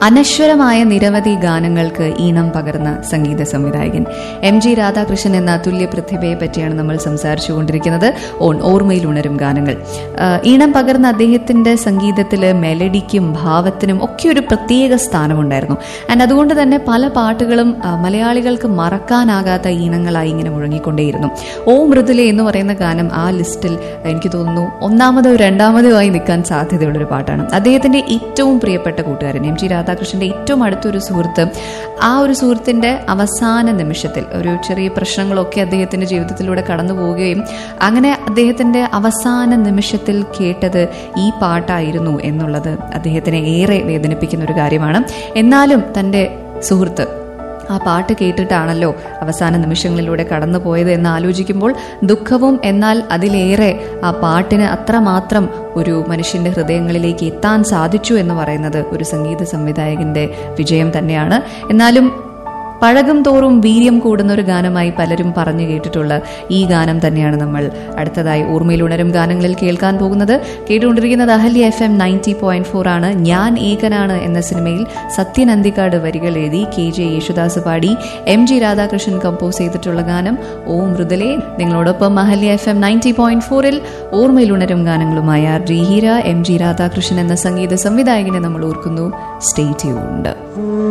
അനശ്വരമായ നിരവധി ഗാനങ്ങൾക്ക് ഈണം പകർന്ന സംഗീത സംവിധായകൻ എം ജി രാധാകൃഷ്ണൻ എന്ന തുല്യ പ്രതിഭയെ പറ്റിയാണ് നമ്മൾ സംസാരിച്ചുകൊണ്ടിരിക്കുന്നത് ഓൺ ഓർമ്മയിൽ ഉണരും ഗാനങ്ങൾ ആ, ഈണം പകർന്ന അദ്ദേഹത്തിന്റെ സംഗീതത്തിൽ മെലഡിക്കും ഭാവത്തിനും ഒക്കെ ഒരു പ്രത്യേക സ്ഥാനമുണ്ടായിരുന്നു ആൻഡ് അതുകൊണ്ട് തന്നെ പല പാട്ടുകളും ആ, മലയാളികൾക്ക് മറക്കാനാകാത്ത ഈണങ്ങളായി ഇങ്ങനെ മുഴങ്ങിക്കൊണ്ടേയിരുന്നു ഓ മൃദുലെ എന്ന് പറയുന്ന ഗാനം ആ ലിസ്റ്റിൽ എനിക്ക് തോന്നുന്നു ഒന്നാമതോ രണ്ടാമതോ ആയി നിൽക്കാൻ സാധ്യതയുള്ളൊരു പാട്ടാണ് അദ്ദേഹത്തിന്റെ ഏറ്റവും പ്രിയപ്പെട്ട കൂട്ടുകാരൻ എം ജി രാധാകൃഷ്ണന്റെ ഏറ്റവും അടുത്തൊരു സുഹൃത്ത് ആ ഒരു സുഹൃത്തിന്റെ അവസാന നിമിഷത്തിൽ ഒരു ചെറിയ പ്രശ്നങ്ങളൊക്കെ അദ്ദേഹത്തിന്റെ ജീവിതത്തിലൂടെ കടന്നു പോവുകയും അങ്ങനെ അദ്ദേഹത്തിന്റെ അവസാന നിമിഷത്തിൽ കേട്ടത് ഈ പാട്ടായിരുന്നു എന്നുള്ളത് അദ്ദേഹത്തിനെ ഏറെ വേദനിപ്പിക്കുന്ന ഒരു കാര്യമാണ് എന്നാലും തന്റെ സുഹൃത്ത് ആ പാട്ട് കേട്ടിട്ടാണല്ലോ അവസാന നിമിഷങ്ങളിലൂടെ കടന്നു പോയത് എന്ന് ആലോചിക്കുമ്പോൾ ദുഃഖവും എന്നാൽ അതിലേറെ ആ പാട്ടിന് അത്രമാത്രം ഒരു മനുഷ്യന്റെ ഹൃദയങ്ങളിലേക്ക് എത്താൻ സാധിച്ചു എന്ന് പറയുന്നത് ഒരു സംഗീത സംവിധായകന്റെ വിജയം തന്നെയാണ് എന്നാലും പഴകും തോറും വീര്യം കൂടുന്ന ഒരു ഗാനമായി പലരും പറഞ്ഞു കേട്ടിട്ടുള്ള ഈ ഗാനം തന്നെയാണ് നമ്മൾ അടുത്തതായി ഓർമ്മയിൽ ഉണരും ഗാനങ്ങളിൽ കേൾക്കാൻ പോകുന്നത് കേട്ടുകൊണ്ടിരിക്കുന്നത് Ahalya F M ninety point four ആണ് ഞാൻ ഏകനാണ് എന്ന സിനിമയിൽ സത്യൻ അന്തിക്കാട് വരികൾ എഴുതി കെ ജെ യേശുദാസ് പാടി എം ജി രാധാകൃഷ്ണൻ കമ്പോസ് ചെയ്തിട്ടുള്ള ഗാനം ഓ മൃദുലെ നിങ്ങളോടൊപ്പം Ahalya F M ninety point ഫോറിൽ ഓർമ്മയിൽ ഉണരും ഗാനങ്ങളുമായ R G Heera M G Radhakrishnan എന്ന സംഗീത സംവിധായകനെ നമ്മൾ ഓർക്കുന്നു സ്റ്റേ ട്യൂൺഡ്